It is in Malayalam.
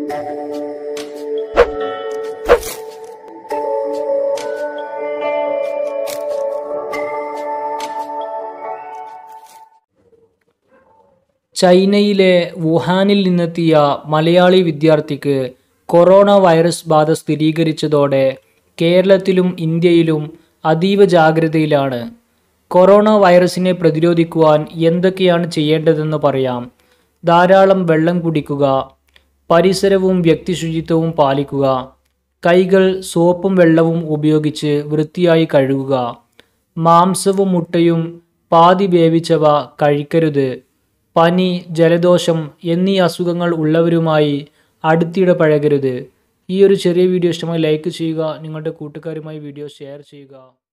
ചൈനയിലെ വുഹാനിൽ നിന്നെത്തിയ മലയാളി വിദ്യാർത്ഥിക്ക് കൊറോണ വൈറസ് ബാധ സ്ഥിരീകരിച്ചതോടെ കേരളത്തിലും ഇന്ത്യയിലും അതീവ ജാഗ്രതയിലാണ് കൊറോണ വൈറസിനെ പ്രതിരോധിക്കുവാൻ എന്തൊക്കെയാണ് ചെയ്യേണ്ടതെന്ന് പറയാം ധാരാളം വെള്ളം കുടിക്കുക പരിസരവും വ്യക്തിശുചിത്വവും പാലിക്കുക കൈകൾ സോപ്പും വെള്ളവും ഉപയോഗിച്ച് വൃത്തിയായി കഴുകുക മാംസവും മുട്ടയും പാതി വേവിച്ചവ കഴിക്കരുത് പനി ജലദോഷം എന്നീ അസുഖങ്ങൾ ഉള്ളവരുമായി അടുത്തിടപഴകരുത് ഈ ഒരു ചെറിയ വീഡിയോ ഇഷ്ടമായി ലൈക്ക് ചെയ്യുക നിങ്ങളുടെ കൂട്ടുകാരുമായി വീഡിയോ ഷെയർ ചെയ്യുക